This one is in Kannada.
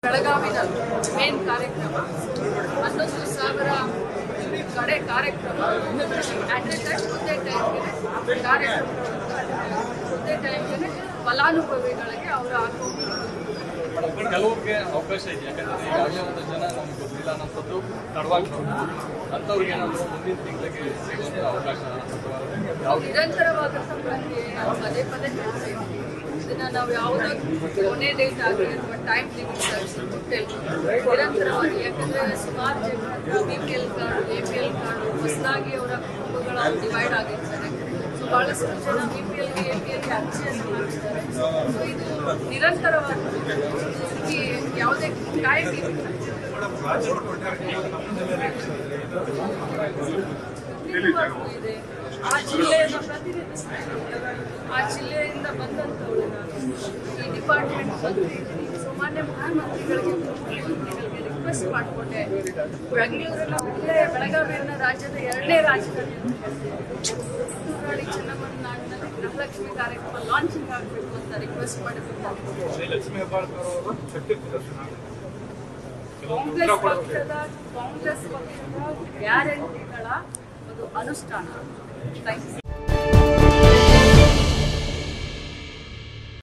ಬೆಳಗಾವಿನಲ್ಲಿ ಮೇನ್ ಕಾರ್ಯಕ್ರಮ ಹನ್ನೊಂದು ಸಾವಿರ ಕಡೆ ಕಾರ್ಯಕ್ರಮ ಅಟ್ ಎ ಟೈಮ್ ಒಂದೇ ಟೈಮ್ಗೆ ಕಾರ್ಯಕ್ರಮ ಒಂದೇ ಟೈಮ್ಗೆ ಫಲಾನುಭವಿಗಳಿಗೆ ಅವರ ಅಕೌಂಟ್ ಕೆಲವ್ರಿಗೆ ಅವಕಾಶ ಇದೆ ಯಾಕಂದ್ರೆ ಈಗಾಗಲೇ ಒಂದು ಜನ ನಮ್ಗೆ ಗೊತ್ತಿಲ್ಲ ಅನ್ನೋಂಥದ್ದು ತಡವಾಗ್ಬೋದು ಅಂಥವ್ರಿಗೆ ಏನಾದ್ರು ಮುಂದಿನ ತಿಂಗಳಿಗೆ ಸಿಗುವಂಥ ಅವಕಾಶ ಅಥವಾ ಯಾವ ನಿರಂತರವಾದಂಥ ಪ್ರಕ್ರಿಯೆ ನಾವು ಪದೇ ಪದೇ ಹೇಳ್ತಾ ಇದ್ದೀವಿ ಇದನ್ನ ನಾವು ಯಾವುದೋ ಕೊನೆ ಡೇಟ್ ಆಗಲಿ ಅಥವಾ ಟೈಮ್ ಲಿಮಿಟ್ ನಿರಂತರವಾಗಿ ಯಾಕಂದ್ರೆ ಸುಮಾರು ಜನ B P L card A P L card ಹೊಸದಾಗಿ ಅವರ ಕುಟುಂಬಗಳ ಡಿವೈಡ್ ಆಗಿರ್ತಾರೆ ಸೊ ಬಹಳಷ್ಟು ಜನ ಬಿ ಪಿ ಎಲ್ಗೆ ಎ ಪಿ ಎಲ್ಗೆ ಅರ್ಜಿಯನ್ನು ಮಾಡ್ತಾರೆ ಸೊ ಇದು ನಿರಂತರವಾಗಿ ಇದಕ್ಕೆ ಯಾವುದೇ ಟೈಮ್ ಲಿಮಿಟ್ ನಿಜವಾಗ್ಲೂ ಇದೆ ಆ ಜಿಲ್ಲೆಯನ್ನು ಪ್ರತಿನಿಧಿಸ್ತಾ ಇದ್ದೀನಿ. ಆ ಜಿಲ್ಲೆಯಿಂದ ಬಂದಂಥವಳು ನಾನು ಈ ಡಿಪಾರ್ಟ್ಮೆಂಟ್ ಬಂದಿದ್ದೀನಿ ಸೊ ಮಾನ್ಯ ಮುಖ್ಯಮಂತ್ರಿಗಳಿಗೆ ಮುಖ್ಯಮಂತ್ರಿಗಳಿಗೆ ರಿಕ್ವೆಸ್ಟ್ ಮಾಡಿಕೊಂಡೆ ಬೆಂಗಳೂರಿನ ಒಳ್ಳೆ ಬೆಳಗಾವಿಯನ್ನ ರಾಜ್ಯದ ಎರಡನೇ ರಾಜಧಾನಿ ಅಂತ ಹೇಳ್ತೀನಿ. ಕಿತ್ತೂರಾಣಿ ಚೆನ್ನಮ್ಮನ ನಾಡಿನಲ್ಲಿ ಗೃಹಲಕ್ಷ್ಮಿ ಕಾರ್ಯಕ್ರಮ ಲಾಂಚಿಂಗ್ ಆಗಬೇಕು ಅಂತ ರಿಕ್ವೆಸ್ಟ್ ಮಾಡಿಬಿಟ್ಟು ಶ್ರೀಲಕ್ಷ್ಮಿ ಹೆಬ್ಬಾಳ್ಕರ್ ಅವರು ಶಕ್ತಿ ಪ್ರದರ್ಶನ ಕಾಂಗ್ರೆಸ್ ಪಕ್ಷದ ಕಾಂಗ್ರೆಸ್ ಪಕ್ಷದ ಗ್ಯಾರಂಟಿಗಳ ಒಂದು ಅನುಷ್ಠಾನ ಥ್ಯಾಂಕ್ ಯು